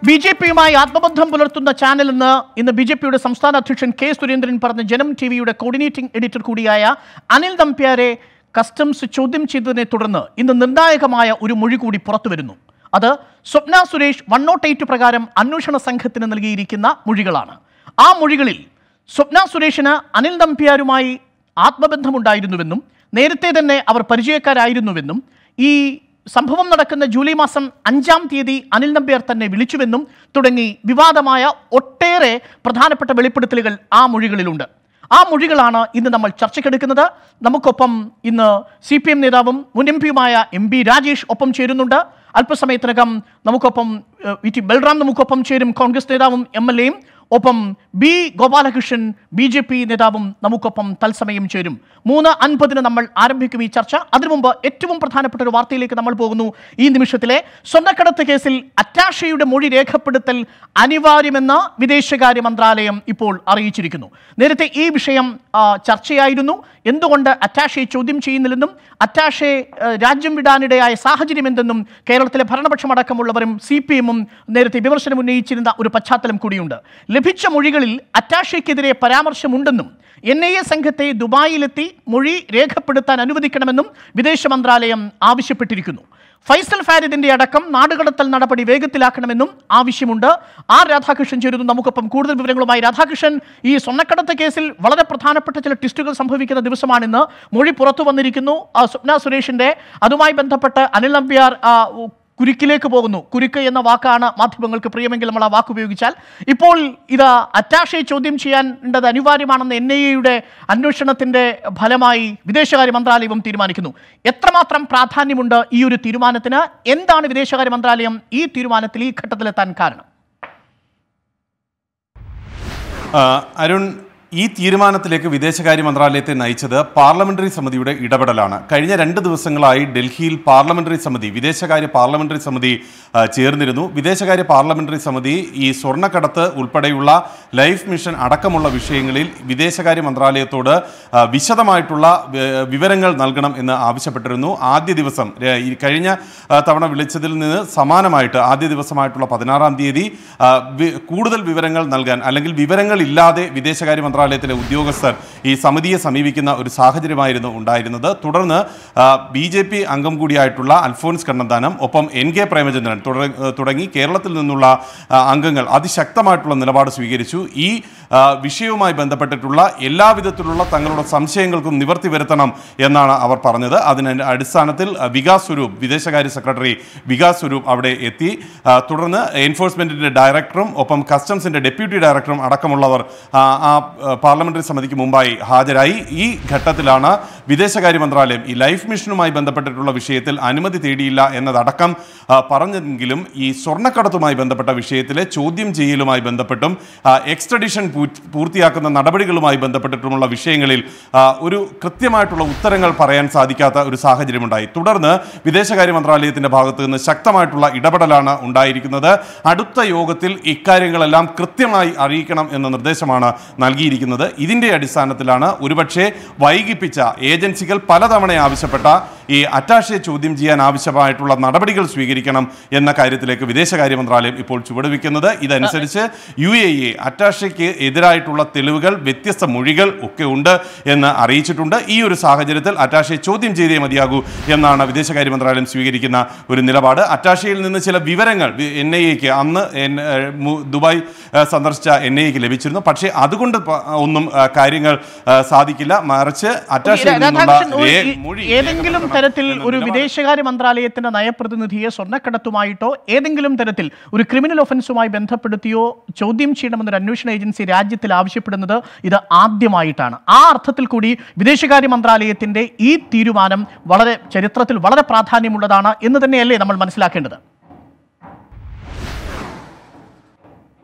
B J പിയുമായി ആത്മബന്ധം പുലർത്തുന്ന ചാനലെന്ന് ഇന്ന് ബി ജെ പിയുടെ സംസ്ഥാന അധ്യക്ഷൻ കെ സുരേന്ദ്രൻ പറഞ്ഞ ജനം ടി വിയുടെ കോർഡിനേറ്റിംഗ് എഡിറ്റർ കൂടിയായ അനിൽ നമ്പ്യാരെ കസ്റ്റംസ് ചോദ്യം ചെയ്തതിനെ തുടർന്ന് ഇന്ന് നിർണായകമായ ഒരു മൊഴി കൂടി പുറത്തുവരുന്നു അത് Swapna Suresh one nought eight പ്രകാരം അന്വേഷണ സംഘത്തിന് നൽകിയിരിക്കുന്ന മൊഴികളാണ് ആ മൊഴികളിൽ സ്വപ്ന സുരേഷിന് അനിൽ നമ്പ്യാരുമായി ആത്മബന്ധമുണ്ടായിരുന്നുവെന്നും നേരത്തെ തന്നെ അവർ പരിചയക്കാരായിരുന്നുവെന്നും ഈ സംഭവം നടക്കുന്ന ജൂലൈ മാസം അഞ്ചാം തീയതി അനിൽ നമ്പ്യാർ തന്നെ വിളിച്ചുവെന്നും തുടങ്ങി വിവാദമായ ഒട്ടേറെ പ്രധാനപ്പെട്ട വെളിപ്പെടുത്തലുകൾ ആ മൊഴികളിലുണ്ട് ആ മൊഴികളാണ് ഇന്ന് നമ്മൾ ചർച്ചയ്ക്കെടുക്കുന്നത് നമുക്കൊപ്പം ഇന്ന് സി പി എം നേതാവും മുൻ എം പിയുമായ എം ബി രാജേഷ് ഒപ്പം ചേരുന്നുണ്ട് അല്പസമയത്തിനകം നമുക്കൊപ്പം ഏഹ്, വി ടി ബൽറാം നമുക്കൊപ്പം ചേരും കോൺഗ്രസ് നേതാവും എം എൽ എയും ഒപ്പം B Gopalakrishnan B J P നേതാവും നമുക്കൊപ്പം തത്സമയം ചേരും മൂന്ന് അൻപതിന് നമ്മൾ ആരംഭിക്കും ഈ ചർച്ച അതിനു മുമ്പ് ഏറ്റവും പ്രധാനപ്പെട്ട ഒരു വാർത്തയിലേക്ക് നമ്മൾ പോകുന്നു ഈ നിമിഷത്തിലെ സ്വർണ്ണക്കടത്ത് കേസിൽ അറ്റാഷയുടെ മൊഴി രേഖപ്പെടുത്തൽ അനിവാര്യമെന്ന് വിദേശകാര്യ മന്ത്രാലയം ഇപ്പോൾ അറിയിച്ചിരിക്കുന്നു നേരത്തെ ഈ വിഷയം ആ, ചർച്ചയായിരുന്നു എന്തുകൊണ്ട് അറ്റാഷയെ ചോദ്യം ചെയ്യുന്നില്ലെന്നും അറ്റാഷെ ആ, രാജ്യം വിടാനിടയായ സാഹചര്യം എന്തെന്നും കേരളത്തിലെ ഭരണപക്ഷമടക്കമുള്ളവരും സി പി എമ്മും നേരത്തെ വിമർശനം ഉന്നയിച്ചിരുന്ന ഒരു പശ്ചാത്തലം കൂടിയുണ്ട് ലഭിച്ച മൊഴികളിൽ അറ്റാഷയ്ക്കെതിരെ പരാമർശമുണ്ടെന്നും എൻ ഐ എ സംഘത്തെ ദുബായിലെത്തി മൊഴി രേഖപ്പെടുത്താൻ അനുവദിക്കണമെന്നും വിദേശ മന്ത്രാലയം ആവശ്യപ്പെട്ടിരിക്കുന്നു ഫൈസൽ ഫാരിദിന്റെ അടക്കം നാടുകടത്തൽ നടപടി വേഗത്തിലാക്കണമെന്നും ആവശ്യമുണ്ട് ആർ രാധാകൃഷ്ണൻ ചേരുന്നു നമുക്കൊപ്പം കൂടുതൽ വിവരങ്ങളുമായി രാധാകൃഷ്ണൻ ഈ സ്വർണ്ണക്കടത്ത് കേസിൽ വളരെ പ്രധാനപ്പെട്ട ചില ട്വിസ്റ്റുകൾ സംഭവിക്കുന്ന ദിവസമാണിന്ന് മൊഴി പുറത്തു വന്നിരിക്കുന്നു ആ, സ്വപ്ന സുരേഷിന്റെ അതുമായി ബന്ധപ്പെട്ട് അനിൽ നമ്പ്യാർ ആ, കുരുക്കിലേക്ക് പോകുന്നു കുരുക്ക് എന്ന വാക്കാണ് മാധ്യമങ്ങൾക്ക് പ്രിയമെങ്കിൽ നമ്മൾ ആ വാക്ക് ഉപയോഗിച്ചാൽ ഇപ്പോൾ ഇത് അറ്റാഷെ ചോദ്യം ചെയ്യേണ്ടത് അനിവാര്യമാണെന്ന് എൻ ഐ എയുടെ അന്വേഷണത്തിന്റെ ഫലമായി വിദേശകാര്യ മന്ത്രാലയവും തീരുമാനിക്കുന്നു എത്രമാത്രം പ്രാധാന്യമുണ്ട് ഈ ഒരു തീരുമാനത്തിന് എന്താണ് വിദേശകാര്യ മന്ത്രാലയം ഈ തീരുമാനത്തിൽ ഈ ഘട്ടത്തിലെത്താൻ കാരണം ആ, അരുൺ ഈ തീരുമാനത്തിലേക്ക് വിദേശകാര്യ മന്ത്രാലയത്തെ നയിച്ചത് പാർലമെന്ററി സമിതിയുടെ ഇടപെടലാണ് കഴിഞ്ഞ രണ്ട് ദിവസങ്ങളായി ഡൽഹിയിൽ പാർലമെന്ററി സമിതി വിദേശകാര്യ പാർലമെന്ററി സമിതി ആ, ചേർന്നിരുന്നു വിദേശകാര്യ പാർലമെന്ററി സമിതി ഈ സ്വർണ്ണക്കടത്ത് ഉൾപ്പെടെയുള്ള ലൈഫ് മിഷൻ അടക്കമുള്ള വിഷയങ്ങളിൽ വിദേശകാര്യ മന്ത്രാലയത്തോട് ആ, വിശദമായിട്ടുള്ള വി- വിവരങ്ങൾ നൽകണം എന്ന് ആവശ്യപ്പെട്ടിരുന്നു ആദ്യ ദിവസം ര- ഈ കഴിഞ്ഞ ആ, തവണ വിളിച്ചതിൽ നിന്ന് സമാനമായിട്ട് ആദ്യ ദിവസമായിട്ടുള്ള പതിനാറാം തീയതി ആ, വി- കൂടുതൽ വിവരങ്ങൾ നൽകാൻ അല്ലെങ്കിൽ വിവരങ്ങൾ ഇല്ലാതെ വിദേശകാര്യ മന്ത്രാലയത്തിലെ ഉദ്യോഗസ്ഥർ ഈ സമിതിയെ സമീപിക്കുന്ന ഒരു സാഹചര്യമായിരുന്നു ഉണ്ടായിരുന്നത് തുടർന്ന് ബി ജെ പി അംഗം കൂടിയായിട്ടുള്ള അൽഫോൻസ് കണ്ണന്താനം ഒപ്പം എൻ കെ പ്രേമചന്ദ്രൻ തുട- തുടങ്ങി കേരളത്തിൽ നിന്നുള്ള ആ, അംഗങ്ങൾ അതിശക്തമായിട്ടുള്ള നിലപാട് സ്വീകരിച്ചു ഈ ആ, വിഷയവുമായി ബന്ധപ്പെട്ടിട്ടുള്ള എല്ലാവിധത്തിലുള്ള തങ്ങളുടെ സംശയങ്ങൾക്കും നിവർത്തി വരുത്തണം എന്നാണ് അവർ പറഞ്ഞത് അതിന് അടിസ്ഥാനത്തിൽ ആ, വികാസ് സ്വരൂപ് വിദേശകാര്യ സെക്രട്ടറി വികാസ് സ്വരൂപ് അവിടെ എത്തി ആ, തുടർന്ന് എൻഫോഴ്സ്മെന്റിന്റെ ഡയറക്ടറും ഒപ്പം കസ്റ്റംസിന്റെ ഡെപ്യൂട്ടി ഡയറക്ടറും അടക്കമുള്ളവർ ആ, ആ ആ, പാർലമെന്ററി സമിതിക്ക് മുമ്പായി ഹാജരായി ഈ ഘട്ടത്തിലാണ് വിദേശകാര്യ മന്ത്രാലയം ഈ ലൈഫ് മിഷനുമായി ബന്ധപ്പെട്ടിട്ടുള്ള വിഷയത്തിൽ അനുമതി തേടിയില്ല എന്നതടക്കം ആ, പറഞ്ഞെങ്കിലും ഈ സ്വർണ്ണക്കടത്തുമായി ബന്ധപ്പെട്ട വിഷയത്തിലെ ചോദ്യം ചെയ്യലുമായി ബന്ധപ്പെട്ടും ആ, എക്സ്ട്രഡിഷൻ പൂ- പൂർത്തിയാക്കുന്ന നടപടികളുമായി ബന്ധപ്പെട്ടിട്ടുമുള്ള വിഷയങ്ങളിൽ ആ, ഒരു കൃത്യമായിട്ടുള്ള ഉത്തരങ്ങൾ പറയാൻ സാധിക്കാത്ത ഒരു സാഹചര്യമുണ്ടായി തുടർന്ന് വിദേശകാര്യ മന്ത്രാലയത്തിന്റെ ഭാഗത്ത് നിന്ന് ശക്തമായിട്ടുള്ള ഇടപെടലാണ് ഉണ്ടായിരിക്കുന്നത് അടുത്ത യോഗത്തിൽ ഇക്കാര്യങ്ങളെല്ലാം കൃത്യമായി അറിയിക്കണം എന്ന നിർദ്ദേശമാണ് നൽകിയിരിക്കുന്നത് ഇതിന്റെ അടിസ്ഥാനത്തിലാണ് ഒരുപക്ഷെ വൈകിപ്പിച്ച ഏജൻസികൾ പലതവണ ആവശ്യപ്പെട്ട ഈ അറ്റാഷയെ ചോദ്യം ചെയ്യാൻ ആവശ്യമായിട്ടുള്ള നടപടികൾ സ്വീകരിക്കണം എന്ന കാര്യത്തിലേക്ക് വിദേശകാര്യ മന്ത്രാലയം ഇപ്പോൾ ചുവടുവെക്കുന്നത് ഇതനുസരിച്ച് യു എ ഇ അറ്റാഷയ്ക്ക് എതിരായിട്ടുള്ള തെളിവുകൾ വ്യത്യസ്ത മൊഴികൾ ഒക്കെ ഉണ്ട് എന്ന് അറിയിച്ചിട്ടുണ്ട് ഈ ഒരു സാഹചര്യത്തിൽ അറ്റാഷയെ ചോദ്യം ചെയ്തേ മതിയാകൂ എന്നാണ് വിദേശകാര്യ മന്ത്രാലയം സ്വീകരിക്കുന്ന ഒരു നിലപാട് അറ്റാഷയിൽ നിന്ന് ചില വിവരങ്ങൾ എൻ ഐ എക്ക് അന്ന് എൻ- ഏ, മു- ദുബായ് ഏ, സന്ദർശിച്ച എൻ ഐ എക്ക് ലഭിച്ചിരുന്നു പക്ഷേ അതുകൊണ്ട് പ- ഒന്നും ആ, കാര്യങ്ങൾ ആ, സാധിക്കില്ല മറിച്ച് അറ്റാഷയിൽ നിന്നുള്ള രാധാകൃഷ്ണൻ ഒരു രേ- ഈ- മൊഴി ഏതെങ്കിലും രേഖപ്പെടുത്തണം തരത്തിൽ എന്ന ഒരു നിലപാട് വിദേശകാര്യ മന്ത്രാലയത്തിന്റെ നയപ്രതിനിധിയെ സ്വർണ്ണക്കടത്തുമായിട്ടോ ഏതെങ്കിലും തരത്തിൽ ഒരു ക്രിമിനൽ ഒഫൻസുമായി ബന്ധപ്പെടുത്തിയോ ചോദ്യം ചെയ്യണമെന്നൊരു അന്വേഷണ ഏജൻസി രാജ്യത്തിൽ ആവശ്യപ്പെടുന്നത് ഇത് ആദ്യമായിട്ടാണ് ആ അർത്ഥത്തിൽ കൂടി വിദേശകാര്യ മന്ത്രാലയത്തിന്റെ ഈ തീരുമാനം വളരെ ചരിത്രത്തിൽ വളരെ പ്രാധാന്യമുള്ളതാണ് എന്ന് തന്നെയല്ലേ നമ്മൾ മനസ്സിലാക്കേണ്ടത്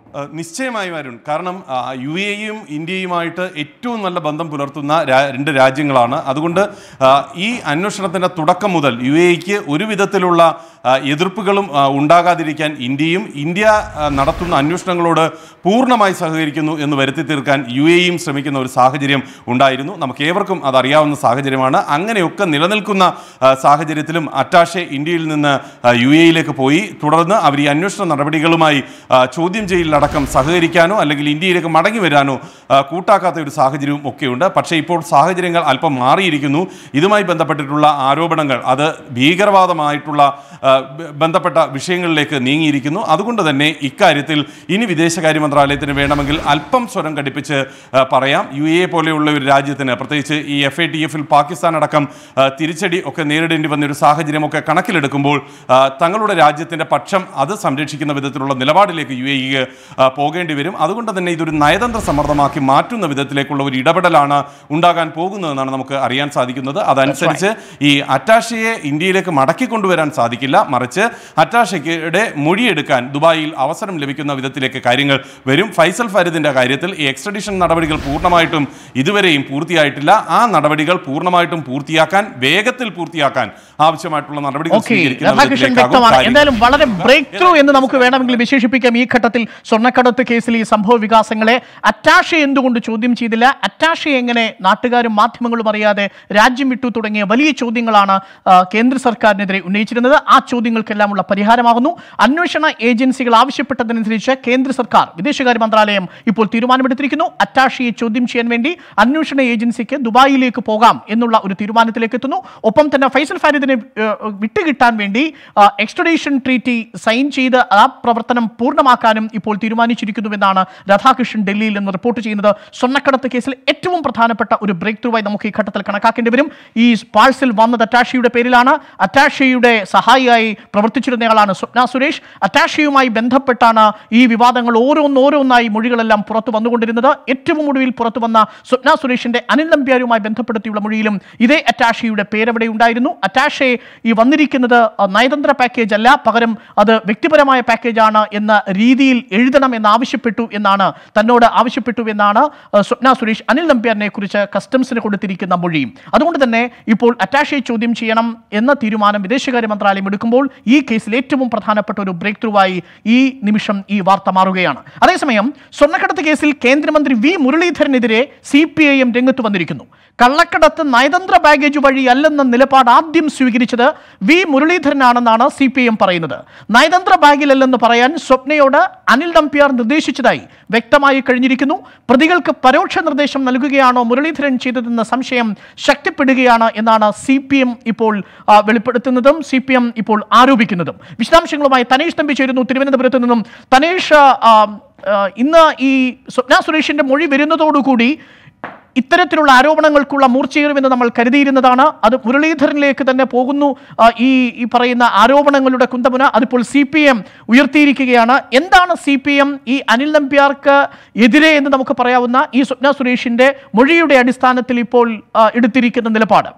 ഏഹ് നിശ്ചയമായും അരുൺ കാരണം ആ, യു എയും ഇന്ത്യയുമായിട്ട് ഏറ്റവും നല്ല ബന്ധം പുലർത്തുന്ന രാ- രണ്ട് രാജ്യങ്ങളാണ് അതുകൊണ്ട് ആ, ഈ അന്വേഷണത്തിന്റെ തുടക്കം മുതൽ യു എക്ക് ഒരു വിധത്തിലുള്ള ആ, എതിർപ്പുകളും ആ, ഉണ്ടാകാതിരിക്കാൻ ഇന്ത്യയും ഇന്ത്യ ആ, നടത്തുന്ന അന്വേഷണങ്ങളോട് പൂർണ്ണമായി സഹകരിക്കുന്നു എന്ന് വരുത്തി തീർക്കാൻ യു എയും ശ്രമിക്കുന്ന ഒരു സാഹചര്യം ഉണ്ടായിരുന്നു നമുക്ക് ഏവർക്കും അതറിയാവുന്ന സാഹചര്യമാണ് അങ്ങനെയൊക്കെ നിലനിൽക്കുന്ന ആ, സാഹചര്യത്തിലും അറ്റാഷെ ഇന്ത്യയിൽ നിന്ന് ആ, യു എയിലേക്ക് പോയി തുടർന്ന് അവർ ഈ അന്വേഷണ നടപടികളുമായി ആ, ചോദ്യം ചെയ്യലടക്കം സഹകരിക്കാനോ അല്ലെങ്കിൽ ഇന്ത്യയിലേക്ക് മടങ്ങി വരാനോ ആ, കൂട്ടാക്കാത്ത ഒരു സാഹചര്യവും ഒക്കെയുണ്ട് പക്ഷേ ഇപ്പോൾ സാഹചര്യങ്ങൾ അല്പം മാറിയിരിക്കുന്നു ഇതുമായി ബന്ധപ്പെട്ടിട്ടുള്ള ആരോപണങ്ങൾ അത് ഭീകരവാദമായിട്ടുള്ള ആ, ബ- ബന്ധപ്പെട്ട വിഷയങ്ങളിലേക്ക് നീങ്ങിയിരിക്കുന്നു അതുകൊണ്ട് തന്നെ ഇക്കാര്യത്തിൽ ഇനി വിദേശകാര്യ മന്ത്രാലയത്തിന് വേണമെങ്കിൽ അല്പം സ്വരം കടുപ്പിച്ച് ആ, പറയാം യു എ പോലെയുള്ള ഒരു രാജ്യത്തിന് പ്രത്യേകിച്ച് ഈ എഫ് എ ടി എഫിൽ പാകിസ്ഥാൻ അടക്കം ആ, തിരിച്ചടി ഒക്കെ നേരിടേണ്ടി വന്ന ഒരു സാഹചര്യമൊക്കെ കണക്കിലെടുക്കുമ്പോൾ ആ, തങ്ങളുടെ രാജ്യത്തിന്റെ പക്ഷം അത് സംരക്ഷിക്കുന്ന വിധത്തിലുള്ള നിലപാടിലേക്ക് യു എ പോകേണ്ടി വരും അതുകൊണ്ട് തന്നെ ഇതൊരു നയതന്ത്ര സമ്മർദ്ദമാക്കി മാറ്റുന്ന വിധത്തിലേക്കുള്ള ഒരു ഇടപെടലാണ് ഉണ്ടാകാൻ പോകുന്നതെന്നാണ് നമുക്ക് അറിയാൻ സാധിക്കുന്നത് അതനുസരിച്ച് ഈ അറ്റാഷയെ ഇന്ത്യയിലേക്ക് മടക്കി കൊണ്ടുവരാൻ സാധിക്കില്ല മറിച്ച് അറ്റാഷയ്ക്ക് മൊഴിയെടുക്കാൻ ദുബായിൽ അവസരം ലഭിക്കുന്ന വിധത്തിലേക്ക് കാര്യങ്ങൾ വരും ഫൈസൽ ഫരീദിന്റെ കാര്യത്തിൽ ഈ എക്സ്ട്രഡിഷൻ നടപടികൾ പൂർണ്ണമായിട്ടും ഇതുവരെയും പൂർത്തിയായിട്ടില്ല ആ നടപടികൾ പൂർണ്ണമായിട്ടും പൂർത്തിയാക്കാൻ വേഗത്തിൽ പൂർത്തിയാക്കാൻ ആവശ്യമായിട്ടുള്ള നടപടികൾ ഓക്കെ സ്വീകരിക്കുന്ന രാധാകൃഷ്ണൻ വിധത്തിലേക്കാകും വ്യക്തമാണ് കാര്യങ്ങൾ. എന്തായാലും വളരെ ബ്രേക്ക് ത്രൂ എന്ന് നമുക്ക് വേണമെങ്കിൽ വിശേഷിപ്പിക്കാം ഈ ഘട്ടത്തിൽ സ്വർണ്ണക്കടത്ത് കേസിൽ ഈ സംഭവ വികാസങ്ങളെ അറ്റാഷെ എന്തുകൊണ്ട് ചോദ്യം ചെയ്തില്ല അറ്റാഷെ എങ്ങനെ നാട്ടുകാരും മാധ്യമങ്ങളും അറിയാതെ രാജ്യം വിട്ടു തുടങ്ങിയ വലിയ ചോദ്യങ്ങളാണ് ആ, കേന്ദ്ര സർക്കാരിനെതിരെ ഉന്നയിച്ചിരുന്നത് ആ ചോദ്യങ്ങൾക്കെല്ലാമുള്ള പരിഹാരമാകുന്നു അന്വേഷണ ഏജൻസികൾ ആവശ്യപ്പെട്ടതനുസരിച്ച് കേന്ദ്ര സർക്കാർ വിദേശകാര്യ മന്ത്രാലയം ഇപ്പോൾ തീരുമാനമെടുത്തിരിക്കുന്നു അറ്റാഷിയെ ചോദ്യം ചെയ്യാൻ വേണ്ടി അന്വേഷണ ഏജൻസിക്ക് ദുബായിലേക്ക് പോകാം എന്നുള്ള ഒരു തീരുമാനത്തിലേക്ക് എത്തുന്നു ഒപ്പം തന്നെ ഫൈസൽ ഫാരിദിനെ ഏഹ്, വിട്ടുകിട്ടാൻ വേണ്ടി എക്സ്ട്രഡീഷൻ ട്രീറ്റി സൈൻ ചെയ്ത് ആ പ്രവർത്തനം പൂർണ്ണമാക്കാനും ഇപ്പോൾ തീരുമാനിച്ചിരിക്കുന്നുവെന്നാണ് രാധാകൃഷ്ണൻ ഡൽഹിയിൽ നിന്ന് റിപ്പോർട്ട് ചെയ്യുന്നത് സ്വർണ്ണക്കടത്ത് കേസിൽ ഏറ്റവും പ്രധാനപ്പെട്ട ഒരു ബ്രേക്ക് ത്രൂവായി നമുക്ക് ഈ ഘട്ടത്തിൽ കണക്കാക്കേണ്ടി വരും ഈ പാഴ്സൽ വന്നത് അറ്റാഷിയുടെ പേരിലാണ് അറ്റാഷിയുടെ സഹായിയായി പ്രവർത്തിച്ചിരുന്നയാളാണ് സ്വപ്ന സുരേഷ് അറ്റാഷിയുമായി ബന്ധപ്പെട്ടാണ് ഈ വിവാദങ്ങൾ ഓരോന്നോരോന്നായി മൊഴികളെല്ലാം പുറത്തു വന്നുകൊണ്ടിരുന്നത് ഏറ്റവും ഒടുവിൽ പുറത്തു വന്ന സ്വപ്ന സുരേഷിന്റെ അനിൽ നമ്പ്യാരുമായി ബന്ധപ്പെടുത്തിയുള്ള മൊഴിയിലും ഇതേ അറ്റാഷിയുടെ പേരവിടെ ഉണ്ടായിരുന്നു അറ്റാഷെ ഈ വന്നിരിക്കുന്നത് അഹ്, നയതന്ത്ര പാക്കേജ് അല്ല പകരം അത് വ്യക്തിപരമായ പാക്കേജാണ് എന്ന രീതിയിൽ എഴുതണം എന്ന് ആവശ്യപ്പെട്ടു എന്നാണ് തന്നോട് ആവശ്യപ്പെട്ടു എന്നാണ് അഹ്, സ്വപ്ന സുരേഷ് അനിൽ നമ്പ്യാറിനെ കുറിച്ച് കസ്റ്റംസിന് കൊടുത്തിരിക്കുന്ന മൊഴിയും അതുകൊണ്ട് തന്നെ ഇപ്പോൾ അറ്റാഷെ ചോദ്യം ചെയ്യണം എന്ന തീരുമാനം വിദേശകാര്യ മന്ത്രാലയം എടുക്കുമ്പോൾ ഈ കേസിൽ ഏറ്റവും പ്രധാനപ്പെട്ട ഒരു ബ്രേക്ക് ത്രൂവായി ഈ നിമിഷം ഈ വാർത്ത മാറുകയാണ് അതേസമയം സ്വർണ്ണക്കടത്ത് കേസിൽ കേന്ദ്രമന്ത്രി വി മുരളീധരനെതിരെ സി പി ഐ എം രംഗത്ത് വന്നിരിക്കുന്നു കള്ളക്കടത്ത് നയതന്ത്ര ബാഗേജ് വഴി അല്ലെന്ന നിലപാട് ആദ്യം സ്വീകരിച്ചത് വി മുരളീധരനാണെന്നാണ് സി പി എം പറയുന്നത് നയതന്ത്ര ബാഗിലല്ലെന്ന് പറയാൻ സ്വപ്നയോട് അനിൽ നമ്പ്യാർ നിർദ്ദേശിച്ചതായി വ്യക്തമായി കഴിഞ്ഞിരിക്കുന്നു പ്രതികൾക്ക് പരോക്ഷ നിർദ്ദേശം നൽകുകയാണോ മുരളീധരൻ ചെയ്തതെന്ന സംശയം ശക്തിപ്പെടുകയാണ് എന്നാണ് സി പി എം ഇപ്പോൾ ആ, വെളിപ്പെടുത്തുന്നതും സി പി എം ഇപ്പോൾ ആരോപിക്കുന്നതും വിശദാംശങ്ങളുമായി തനേഷ് തമ്പി ചേരുന്നു തിരുവനന്തപുരത്ത് നിന്നും തനേഷ് ആ, ആ, ഇന്ന് ഈ സ്വപ്ന സുരേഷിന്റെ മൊഴി വരുന്നതോടുകൂടി ഇത്തരത്തിലുള്ള ആരോപണങ്ങൾക്കുള്ള മൂർച്ചയേറുമെന്ന് നമ്മൾ കരുതിയിരുന്നതാണ് അത് മുരളീധരനിലേക്ക് തന്നെ പോകുന്നു ആ, ഈ ഈ പറയുന്ന ആരോപണങ്ങളുടെ കുന്തമുന അതിപ്പോൾ സി പി എം ഉയർത്തിയിരിക്കുകയാണ് എന്താണ് സി പി എം ഈ അനിൽ നമ്പ്യാർക്ക് എതിരെ എന്ന് നമുക്ക് പറയാവുന്ന ഈ സ്വപ്ന സുരേഷിന്റെ മൊഴിയുടെ അടിസ്ഥാനത്തിൽ ഇപ്പോൾ ആ, എടുത്തിരിക്കുന്ന നിലപാട്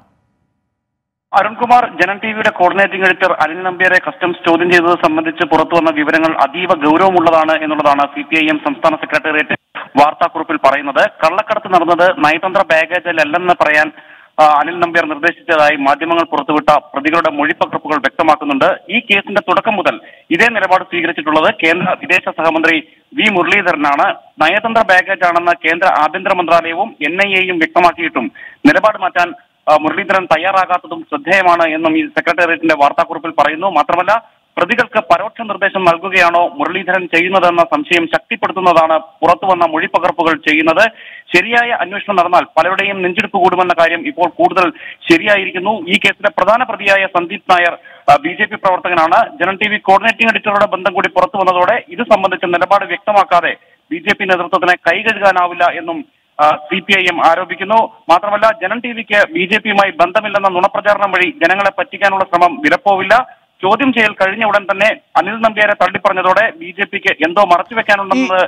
അരുൺകുമാർ ജനൻ ടി വിയുടെ കോർഡിനേറ്റിംഗ് എഡിറ്റർ അനിൽ നമ്പ്യാരെ കസ്റ്റംസ് ചോദ്യം ചെയ്തത് സംബന്ധിച്ച് പുറത്തുവന്ന വിവരങ്ങൾ അതീവ ഗൗരവമുള്ളതാണ് എന്നുള്ളതാണ് സി പി ഐ എം സംസ്ഥാന സെക്രട്ടേറിയറ്റ് വാർത്താക്കുറിപ്പിൽ പറയുന്നത് കള്ളക്കടത്ത് നടന്നത് നയതന്ത്ര ബാഗേജിലല്ലെന്ന് പറയാൻ ആ, അനിൽ നമ്പ്യാർ നിർദ്ദേശിച്ചതായി മാധ്യമങ്ങൾ പുറത്തുവിട്ട പ്രതികളുടെ മൊഴിപ്പകർപ്പുകൾ വ്യക്തമാക്കുന്നുണ്ട് ഈ കേസിന്റെ തുടക്കം മുതൽ ഇതേ നിലപാട് സ്വീകരിച്ചിട്ടുള്ളത് കേന്ദ്ര വിദേശ സഹമന്ത്രി വി മുരളീധരനാണ് നയതന്ത്ര ബാഗേജ് ആണെന്ന് കേന്ദ്ര ആഭ്യന്തര മന്ത്രാലയവും എൻ ഐ എയും വ്യക്തമാക്കിയിട്ടും നിലപാട് മാറ്റാൻ ആ, മുരളീധരൻ തയ്യാറാകാത്തതും ശ്രദ്ധേയമാണ് എന്നും ഈ സെക്രട്ടേറിയറ്റിന്റെ വാർത്താക്കുറിപ്പിൽ പറയുന്നു മാത്രമല്ല പ്രതികൾക്ക് പരോക്ഷ നിർദ്ദേശം നൽകുകയാണോ മുരളീധരൻ ചെയ്യുന്നതെന്ന സംശയം ശക്തിപ്പെടുത്തുന്നതാണ് പുറത്തുവന്ന മൊഴിപ്പകർപ്പുകൾ ചെയ്യുന്നത് ശരിയായ അന്വേഷണം നടന്നാൽ പലരുടെയും നെഞ്ചെടുപ്പ് കൂടുമെന്ന കാര്യം ഇപ്പോൾ കൂടുതൽ ശരിയായിരിക്കുന്നു ഈ കേസിലെ പ്രധാന പ്രതിയായ Sandeep Nair B J P പ്രവർത്തകനാണ് ജനൻ ടി വി കോർഡിനേറ്റിംഗ് എഡിറ്ററുടെ ബന്ധം കൂടി പുറത്തു വന്നതോടെ ഇത് സംബന്ധിച്ച നിലപാട് വ്യക്തമാക്കാതെ ബി ജെ പി നേതൃത്വത്തിന് കൈകഴുകാനാവില്ല എന്നും സി പി ഐ എം ആരോപിക്കുന്നു മാത്രമല്ല ജനൻ ടി വിക്ക് ബി ജെ പിയുമായി ബന്ധമില്ലെന്ന നുണപ്രചാരണം വഴി ജനങ്ങളെ പറ്റിക്കാനുള്ള ശ്രമം വിലപ്പോവില്ല ചോദ്യം ചെയ്യൽ കഴിഞ്ഞ ഉടൻ തന്നെ അനിൽ നമ്പ്യാരെ തള്ളിപ്പറഞ്ഞതോടെ ബി ജെ പിക്ക് എന്തോ മറച്ചുവെക്കാനുണ്ടെന്നത്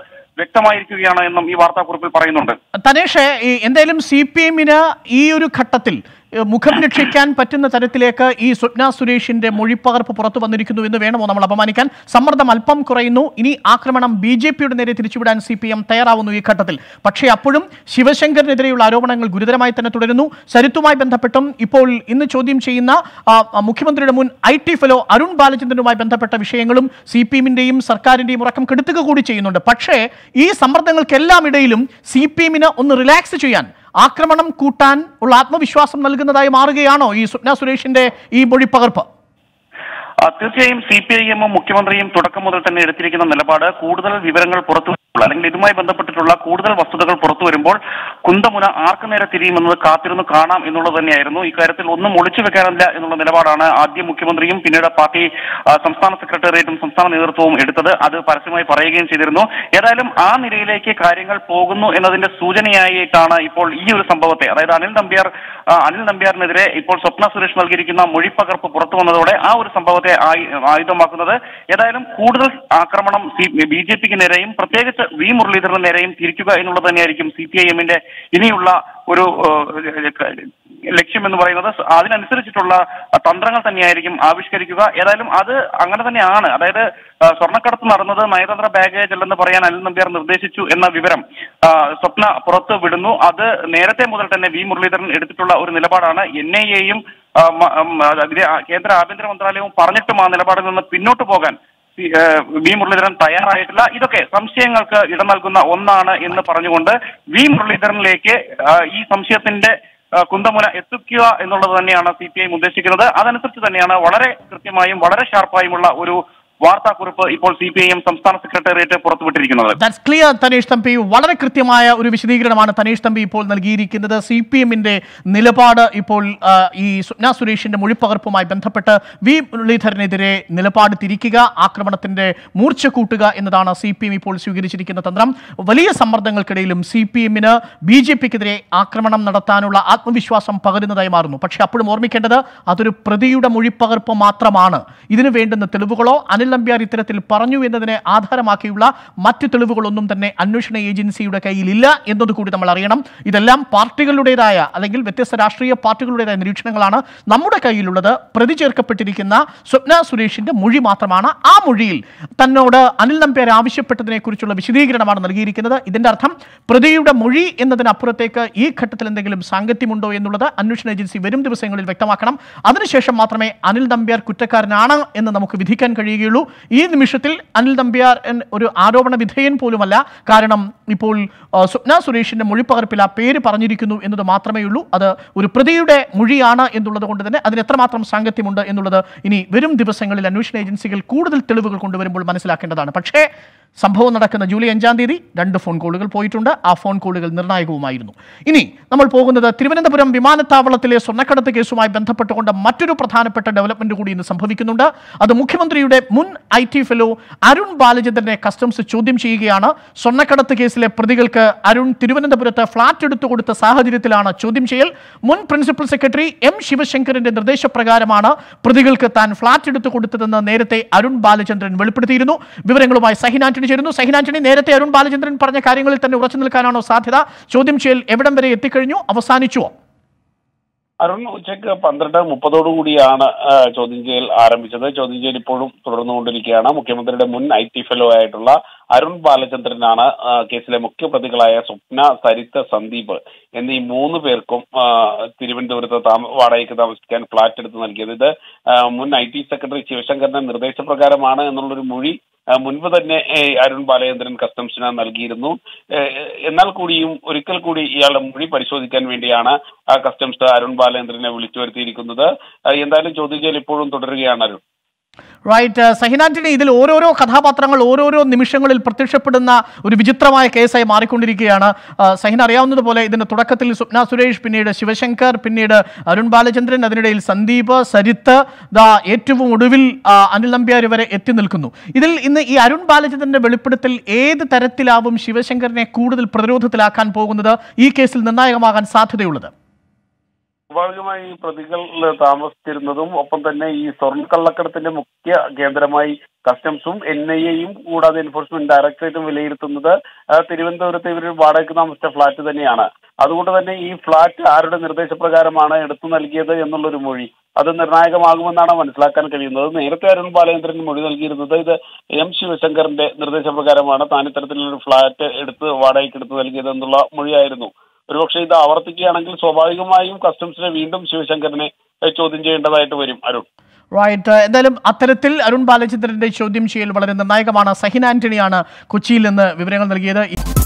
വ്യക്തമായിരിക്കുകയാണ് എന്നും ഈ വാർത്താക്കുറിപ്പിൽ പറയുന്നുണ്ട് തനേഷ് ഈ എന്തായാലും സി പി എമ്മിന് ഈ ഒരു ഘട്ടത്തിൽ ഏഹ്, മുഖം രക്ഷിക്കാൻ പറ്റുന്ന തരത്തിലേക്ക് ഈ സ്വപ്ന സുരേഷിന്റെ മൊഴിപ്പകർപ്പ് പുറത്തു വന്നിരിക്കുന്നു എന്ന് വേണമോ നമ്മൾ അപമാനിക്കാൻ സമ്മർദ്ദം അല്പം കുറയുന്നു ഇനി ആക്രമണം ബി ജെ പിയുടെ നേരെ തിരിച്ചുവിടാൻ സി പി എം തയ്യാറാവുന്നു ഈ ഘട്ടത്തിൽ പക്ഷേ അപ്പോഴും ശിവശങ്കറിനെതിരെയുള്ള ആരോപണങ്ങൾ ഗുരുതരമായി തന്നെ തുടരുന്നു സരിത്തുമായി ബന്ധപ്പെട്ടും ഇപ്പോൾ ഇന്ന് ചോദ്യം ചെയ്യുന്ന ആ, ആ, മുഖ്യമന്ത്രിയുടെ മുൻ ഐ ടി ഫെലോ അരുൺ ബാലചന്ദ്രനുമായി ബന്ധപ്പെട്ട വിഷയങ്ങളും സി പി എമ്മിന്റെയും സർക്കാരിന്റെയും ഉറക്കം കെടുത്തുക കൂടി ചെയ്യുന്നുണ്ട് പക്ഷേ ഈ സമ്മർദ്ദങ്ങൾക്കെല്ലാം ഇടയിലും സി പി എമ്മിന് ഒന്ന് റിലാക്സ് ചെയ്യാൻ ആക്രമണം കൂട്ടാൻ ഉള്ള ആത്മവിശ്വാസം നൽകുന്നതായി മാറുകയാണോ ഈ സ്വപ്ന സുരേഷിന്റെ ഈ മൊഴിപ്പകർപ്പ് ആ, തീർച്ചയായും സി പി ഐ എമ്മും മുഖ്യമന്ത്രിയും തുടക്കം മുതൽ തന്നെ എടുത്തിരിക്കുന്ന നിലപാട് കൂടുതൽ വിവരങ്ങൾ പുറത്തു വരുമ്പോൾ അല്ലെങ്കിൽ ഇതുമായി ബന്ധപ്പെട്ടിട്ടുള്ള കൂടുതൽ വസ്തുതകൾ പുറത്തു വരുമ്പോൾ കുന്തമുന ആർക്ക് നേരെ തിരിയുമെന്നത് കാത്തിരുന്ന് കാണാം എന്നുള്ളത് തന്നെയായിരുന്നു ഇക്കാര്യത്തിൽ ഒന്നും ഒളിച്ചു വെക്കാനില്ല എന്നുള്ള നിലപാടാണ് ആദ്യം മുഖ്യമന്ത്രിയും പിന്നീട് പാർട്ടി ആ, സംസ്ഥാന സെക്രട്ടേറിയറ്റും സംസ്ഥാന നേതൃത്വവും എടുത്തത് അത് പരസ്യമായി പറയുകയും ചെയ്തിരുന്നു ഏതായാലും ആ നിലയിലേക്ക് കാര്യങ്ങൾ പോകുന്നു എന്നതിന്റെ സൂചനയായിട്ടാണ് ഇപ്പോൾ ഈ ഒരു സംഭവത്തെ അതായത് അനിൽ നമ്പ്യാർ ആ, അനിൽ നമ്പ്യാറിനെതിരെ ഇപ്പോൾ സ്വപ്ന സുരേഷ് നൽകിയിരിക്കുന്ന മൊഴിപ്പകർപ്പ് പുറത്തു വന്നതോടെ ആ ഒരു സംഭവത്തെ ആയി- ആയുധമാക്കുന്നത് ഏതായാലും കൂടുതൽ ആക്രമണം ബി ജെ പിക്ക് നേരെയും പ്രത്യേകിച്ച് വി മുരളീധരന് നേരെയും തിരിക്കുക എന്നുള്ളത് തന്നെയായിരിക്കും സി പി ഐ എമ്മിന്റെ ഇനിയുള്ള ഒരു ഏഹ്, ലക്ഷ്യം എന്ന് പറയുന്നത് അതിനനുസരിച്ചിട്ടുള്ള തന്ത്രങ്ങൾ തന്നെയായിരിക്കും ആവിഷ്കരിക്കുക ഏതായാലും അത് അങ്ങനെ തന്നെയാണ് അതായത് ആ, സ്വർണ്ണക്കടത്ത് നടന്നത് നയതന്ത്ര ബാഗേജ് അല്ലെന്ന് പറയാൻ അനിൽ നമ്പ്യാർ നിർദ്ദേശിച്ചു എന്ന വിവരം ആ, സ്വപ്ന പുറത്ത് വിടുന്നു അത് നേരത്തെ മുതൽ തന്നെ വി മുരളീധരൻ എടുത്തിട്ടുള്ള ഒരു നിലപാടാണ് എൻ ഐ എയും കേന്ദ്ര ആഭ്യന്തര മന്ത്രാലയവും പറഞ്ഞിട്ടും ആ നിലപാടിൽ നിന്ന് പിന്നോട്ട് പോകാൻ സി- ഏഹ് വി മുരളീധരൻ തയ്യാറായിട്ടില്ല ഇതൊക്കെ സംശയങ്ങൾക്ക് ഇട നൽകുന്ന ഒന്നാണ് എന്ന് പറഞ്ഞുകൊണ്ട് വി മുരളീധരനിലേക്ക് ആ, ഈ സംശയത്തിന്റെ ആ, കുന്തമുന എത്തിക്കുക എന്നുള്ളത് തന്നെയാണ് സി പി ഐ ഉദ്ദേശിക്കുന്നത് അതനുസരിച്ച് തന്നെയാണ് വളരെ കൃത്യമായും വളരെ ഷാർപ്പായുമുള്ള ഒരു വാർത്താക്കുറിപ്പ് ഇപ്പോൾ സി പി ഐ എം സംസ്ഥാന സെക്രട്ടേറിയറ്റ് പുറത്തുവിട്ടിരിക്കുന്നത് ദാറ്റ്സ് ക്ലിയർ തനേഷ് തമ്പി വളരെ കൃത്യമായ ഒരു വിശദീകരണമാണ് തനേഷ് തമ്പി ഇപ്പോൾ നൽകിയിരിക്കുന്നത് സി പി എമ്മിന്റെ നിലപാട് ഇപ്പോൾ ആ, ഈ സ്വപ്ന സുരേഷിന്റെ മൊഴിപ്പകർപ്പുമായി ബന്ധപ്പെട്ട് വി മുരളീധരനെതിരെ നിലപാട് തിരിക്കുക ആക്രമണത്തിന്റെ മൂർച്ച കൂട്ടുക എന്നതാണ് സി പി എം ഇപ്പോൾ സ്വീകരിച്ചിരിക്കുന്ന തന്ത്രം വലിയ സമ്മർദ്ദങ്ങൾക്കിടയിലും സി പി എമ്മിന് ബി ജെ പിക്കെതിരെ ആക്രമണം നടത്താനുള്ള ആത്മവിശ്വാസം പകരുന്നതായി മാറുന്നു പക്ഷേ അപ്പോഴും ഓർമ്മിക്കേണ്ടത് അതൊരു പ്രതിയുടെ മൊഴിപ്പകർപ്പ് മാത്രമാണ് ഇതിനു വേണ്ടുന്ന തെളിവുകളോ അനിൽ നമ്പ്യാർ ഇത്തരത്തിൽ പറഞ്ഞു എന്നതിനെ ആധാരമാക്കിയുള്ള മറ്റ് തെളിവുകളൊന്നും തന്നെ അന്വേഷണ ഏജൻസിയുടെ കയ്യിലില്ല എന്നതുകൂടി നമ്മൾ അറിയണം ഇതെല്ലാം പാർട്ടികളുടേതായ അല്ലെങ്കിൽ വ്യത്യസ്ത രാഷ്ട്രീയ പാർട്ടികളുടേതായ നിരീക്ഷണങ്ങളാണ് നമ്മുടെ കയ്യിലുള്ളത് പ്രതി ചേർക്കപ്പെട്ടിരിക്കുന്ന സ്വപ്ന സുരേഷിന്റെ മൊഴി മാത്രമാണ് ആ മൊഴിയിൽ തന്നോട് അനിൽ നമ്പ്യാർ ആവശ്യപ്പെട്ടതിനെ കുറിച്ചുള്ള വിശദീകരണമാണ് നൽകിയിരിക്കുന്നത് ഇതിന്റെ അർത്ഥം പ്രതിയുടെ മൊഴി എന്നതിനപ്പുറത്തേക്ക് ഈ ഘട്ടത്തിൽ എന്തെങ്കിലും സാങ്കത്യമുണ്ടോ എന്നുള്ളത് അന്വേഷണ ഏജൻസി വരും ദിവസങ്ങളിൽ വ്യക്തമാക്കണം അതിനുശേഷം മാത്രമേ അനിൽ നമ്പ്യാർ കുറ്റക്കാരനാണ് എന്ന് നമുക്ക് വിധിക്കാൻ കഴിയുകയുള്ളൂ ഈ നിമിഷത്തിൽ അനിൽ നമ്പ്യാർ എൻ- ഒരു ആരോപണ വിധേയൻ പോലുമല്ല കാരണം ഇപ്പോൾ ആ, സ്വപ്ന സുരേഷിന്റെ മൊഴിപ്പകർപ്പിൽ ആ പേര് പറഞ്ഞിരിക്കുന്നു എന്നത് മാത്രമേ ഉള്ളൂ അത് ഒരു പ്രതിയുടെ മൊഴിയാണ് എന്നുള്ളത് കൊണ്ട് തന്നെ അതിന് എത്രമാത്രം സാങ്കത്യമുണ്ട് എന്നുള്ളത് ഇനി വരും ദിവസങ്ങളിൽ അന്വേഷണ ഏജൻസികൾ കൂടുതൽ തെളിവുകൾ കൊണ്ടുവരുമ്പോൾ മനസ്സിലാക്കേണ്ടതാണ് പക്ഷേ സംഭവം നടക്കുന്ന ജൂലൈ അഞ്ചാം തീയതി രണ്ട് ഫോൺ കോളുകൾ പോയിട്ടുണ്ട് ആ ഫോൺ കോളുകൾ നിർണായകവുമായിരുന്നു ഇനി നമ്മൾ പോകുന്നത് തിരുവനന്തപുരം വിമാനത്താവളത്തിലെ സ്വർണ്ണക്കടത്ത് കേസുമായി ബന്ധപ്പെട്ടുകൊണ്ട് മറ്റൊരു പ്രധാനപ്പെട്ട ഡെവലപ്മെന്റ് കൂടി ഇന്ന് സംഭവിക്കുന്നുണ്ട് അത് മുഖ്യമന്ത്രിയുടെ മുൻ ഐ ടി ഫെലോ അരുൺ ബാലചന്ദ്രനെ കസ്റ്റംസ് ചോദ്യം ചെയ്യുകയാണ് സ്വർണ്ണക്കടത്ത് കേസിലെ പ്രതികൾക്ക് അരുൺ തിരുവനന്തപുരത്ത് ഫ്ളാറ്റ് എടുത്തു കൊടുത്ത സാഹചര്യത്തിലാണ് ചോദ്യം ചെയ്യൽ മുൻ പ്രിൻസിപ്പൽ സെക്രട്ടറി എം ശിവശങ്കറിന്റെ നിർദ്ദേശപ്രകാരമാണ് പ്രതികൾക്ക് താൻ ഫ്ളാറ്റ് എടുത്തു കൊടുത്തതെന്ന് നേരത്തെ അരുൺ ബാലചന്ദ്രൻ വെളിപ്പെടുത്തിയിരുന്നു വിവരങ്ങളുമായി സഹിൻ ആന്റണി ചേരുന്നു സഹിൻ ആന്റണി നേരത്തെ അരുൺ ബാലചന്ദ്രൻ പറഞ്ഞ കാര്യങ്ങളിൽ തന്നെ ഉറച്ചു നിൽക്കാനാണോ സാധ്യത ചോദ്യം ചെയ്യൽ എവിടം വരെ എത്തിക്കഴിഞ്ഞു അവസാനിച്ചുവോ അരുൺ ഉച്ചയ്ക്ക് പന്ത്രണ്ട് മുപ്പതോടുകൂടിയാണ് ആ, ചോദ്യം ചെയ്യൽ ആരംഭിച്ചത് ചോദ്യം ചെയ്യൽ ഇപ്പോഴും തുടർന്നുകൊണ്ടിരിക്കുകയാണ് മുഖ്യമന്ത്രിയുടെ മുൻ ഐ ടി ഫെലോ ആയിട്ടുള്ള അരുൺ ബാലചന്ദ്രനാണ് ആ, കേസിലെ മുഖ്യപ്രതികളായ സ്വപ്ന സരിത്ത് സന്ദീപ് എന്നീ മൂന്ന് പേർക്കും ആ, തിരുവനന്തപുരത്ത് താമ വാടകയ്ക്ക് താമസിക്കാൻ ഫ്ളാറ്റ് എടുത്ത് നൽകിയത് ഇത് ആ, മുൻ ഐ ടി സെക്രട്ടറി ശിവശങ്കറിന്റെ നിർദ്ദേശപ്രകാരമാണ് എന്നുള്ളൊരു മൊഴി ആ, മുൻപ് തന്നെ ഏ, അരുൺ ബാലചന്ദ്രൻ കസ്റ്റംസിന് നൽകിയിരുന്നു ഏ, എന്നാൽ കൂടിയും ഒരിക്കൽ കൂടി ഇയാളുടെ മൊഴി പരിശോധിക്കാൻ വേണ്ടിയാണ് ആ കസ്റ്റംസ് അരുൺ ബാലചന്ദ്രനെ വിളിച്ചു വരുത്തിയിരിക്കുന്നത് ആ, എന്തായാലും ചോദ്യം ചെയ്യൽ ഇപ്പോഴും തുടരുകയാണ് അരുൺ റൈറ്റ് സഹിനാന്റണി ഇതിൽ ഓരോരോ കഥാപാത്രങ്ങൾ ഓരോരോ നിമിഷങ്ങളിൽ പ്രത്യക്ഷപ്പെടുന്ന ഒരു വിചിത്രമായ കേസായി മാറിക്കൊണ്ടിരിക്കുകയാണ് ആ, സഹിൻ അറിയാവുന്നതുപോലെ ഇതിന്റെ തുടക്കത്തിൽ സ്വപ്ന സുരേഷ് പിന്നീട് ശിവശങ്കർ പിന്നീട് അരുൺ ബാലചന്ദ്രൻ അതിനിടയിൽ സന്ദീപ് സരിത്ത് ദാ ഏറ്റവും ഒടുവിൽ ആ, അനിൽ നമ്പ്യാർ വരെ എത്തി നിൽക്കുന്നു ഇതിൽ ഇന്ന് ഈ അരുൺ ബാലചന്ദ്രന്റെ വെളിപ്പെടുത്തൽ ഏത് തരത്തിലാവും ശിവശങ്കറിനെ കൂടുതൽ പ്രതിരോധത്തിലാക്കാൻ പോകുന്നത് ഈ കേസിൽ നിർണായകമാകാൻ സാധ്യതയുള്ളത് സ്വാഭാവികമായി ഈ പ്രതികൾ താമസിച്ചിരുന്നതും ഒപ്പം തന്നെ ഈ സ്വർണ്ണക്കള്ളക്കടത്തിന്റെ മുഖ്യ കേന്ദ്രമായി കസ്റ്റംസും എൻ ഐ എയും കൂടാതെ എൻഫോഴ്സ്മെന്റ് ഡയറക്ടറേറ്റും വിലയിരുത്തുന്നത് ആ, തിരുവനന്തപുരത്ത് ഇവർ വാടകയ്ക്ക് താമസിച്ച ഫ്ളാറ്റ് തന്നെയാണ് അതുകൊണ്ട് തന്നെ ഈ ഫ്ളാറ്റ് ആരുടെ നിർദ്ദേശപ്രകാരമാണ് എടുത്തു നൽകിയത് എന്നുള്ളൊരു മൊഴി അത് നിർണായകമാകുമെന്നാണ് മനസ്സിലാക്കാൻ കഴിയുന്നത് നേരത്തെ അരുൺ ബാലചന്ദ്രൻ മൊഴി നൽകിയിരുന്നത് ഇത് എം ശിവശങ്കറിന്റെ നിർദ്ദേശപ്രകാരമാണ് താൻ ഇത്തരത്തിലൊരു ഫ്ളാറ്റ് എടുത്ത് വാടകയ്ക്ക് എടുത്ത് നൽകിയത് എന്നുള്ള മൊഴിയായിരുന്നു ഒരുപക്ഷെ ഇത് ആവർത്തിക്കുകയാണെങ്കിൽ സ്വാഭാവികമായും കസ്റ്റംസിനെ വീണ്ടും ശിവശങ്കറിനെ ഏഹ്, ചോദ്യം ചെയ്യേണ്ടതായിട്ട് വരും അരുൺ റൈറ്റ് എന്തായാലും അത്തരത്തിൽ അരുൺ ബാലചന്ദ്രന്റെ ചോദ്യം ചെയ്യൽ വളരെ നിർണായകമാണ് സഹിൻ ആന്റണിയാണ് കൊച്ചിയിൽ നിന്ന് വിവരങ്ങൾ നൽകിയത്